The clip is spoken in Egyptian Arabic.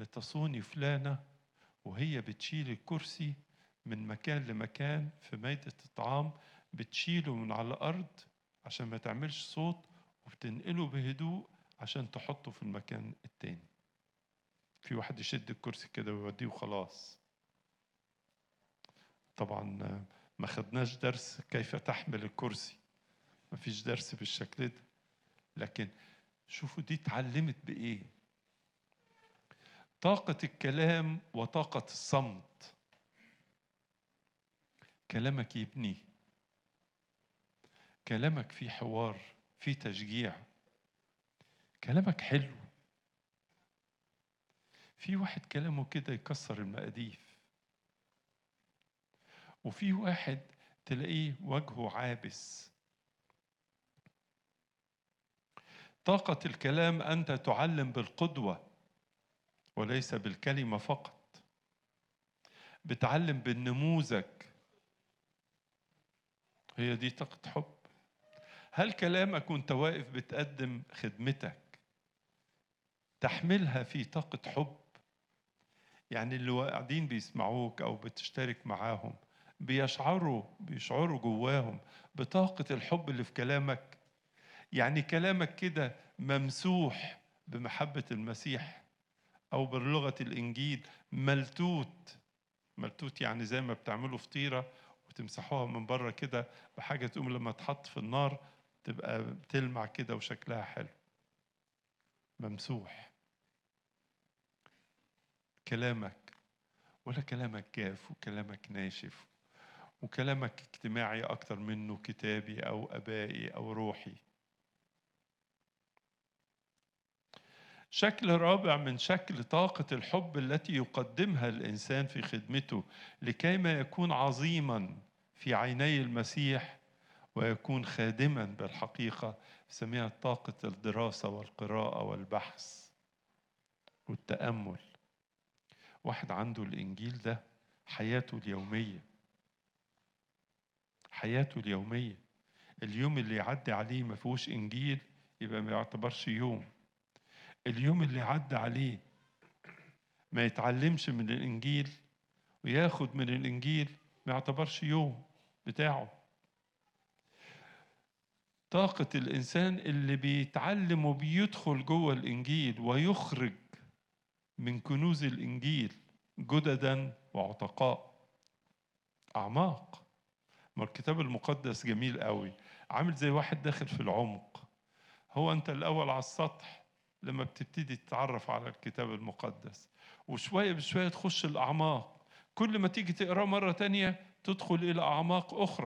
لتصوني فلانة وهي بتشيل الكرسي من مكان لمكان في مائدة الطعام بتشيله من على الأرض عشان ما تعملش صوت وبتنقله بهدوء عشان تحطه في المكان التاني في واحد يشد الكرسي كده ويوديه وخلاص طبعا ما خدناش درس كيف تحمل الكرسي ما فيش درس بالشكل ده لكن شوفوا دي اتعلمت بإيه طاقة الكلام وطاقة الصمت كلامك يبني كلامك فيه حوار فيه تشجيع كلامك حلو في واحد كلامه كده يكسر المقاديف وفي واحد تلاقيه وجهه عابس طاقة الكلام أنت تعلم بالقدوة وليس بالكلمة فقط بتعلم بالنموذج هي دي طاقة حب هل كلامك وانت واقف بتقدم خدمتك تحملها في طاقة حب يعني اللي قاعدين بيسمعوك أو بتشترك معاهم بيشعروا بيشعروا جواهم بطاقة الحب اللي في كلامك يعني كلامك كده ممسوح بمحبة المسيح أو بلغة الإنجيل ملتوت ملتوت يعني زي ما بتعملوا فطيرة وتمسحوها من بره كده بحاجة تقوم لما تحط في النار تبقى بتلمع كده وشكلها حلو ممسوح كلامك ولا كلامك جاف وكلامك ناشف وكلامك اجتماعي أكتر منه كتابي أو أبائي أو روحي شكل رابع من شكل طاقة الحب التي يقدمها الإنسان في خدمته لكيما يكون عظيما في عيني المسيح ويكون خادما بالحقيقة سميها طاقة الدراسة والقراءة والبحث والتأمل واحد عنده الإنجيل ده حياته اليومية حياته اليومية اليوم اللي يعدي عليه ما فيهوش إنجيل يبقى ما يعتبرش يوم اليوم اللي عدى عليه ما يتعلمش من الإنجيل وياخد من الإنجيل ما يعتبرش يوم بتاعه طاقة الإنسان اللي بيتعلم وبيدخل جوه الإنجيل ويخرج من كنوز الإنجيل جددا وعتقاء أعماق ما الكتاب المقدس جميل قوي عامل زي واحد داخل في العمق هو أنت الأول على السطح لما بتبتدي تتعرف على الكتاب المقدس وشوية بشوية تخش الأعماق كل ما تيجي تقراه مرة تانية تدخل إلى أعماق أخرى